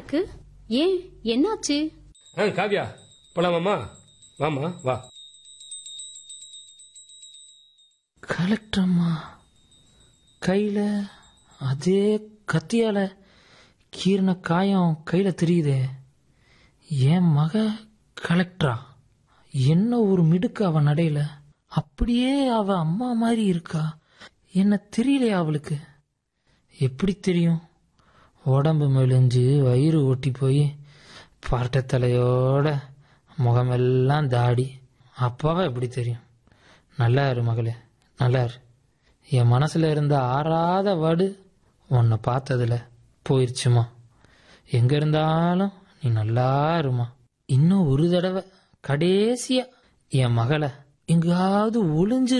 இருக்கு ஏன் என்னாச்சு ஆ காவியா போலாமாம்மா வாமா வா கலெக்டர்மா கையில அதே கத்தியால கீறின காயம் கையில தெரியுதே என் மக கலெக்டரா என்ன ஒரு மிடுக்கு அவ நடையில அப்படியே அவ அம்மா மாதிரி இருக்கா என்ன தெரியலையா அவளுக்கு எப்படி தெரியும் உடம்பு மெலிஞ்சு வயிறு ஒட்டி போய் பரட்டை தலையோட முகமெல்லாம் தாடி அப்பாவை எப்படி தெரியும் நல்லா இரு மகளே நல்லா இரு என் மனசுல இருந்த ஆறாத வடு உன்னை பார்த்ததுல போயிருச்சுமா எங்க இருந்தாலும் நீ நல்லா இருமா இன்னும் ஒரு தடவை கடைசியா என் மகளை எங்காவது ஒளிஞ்சு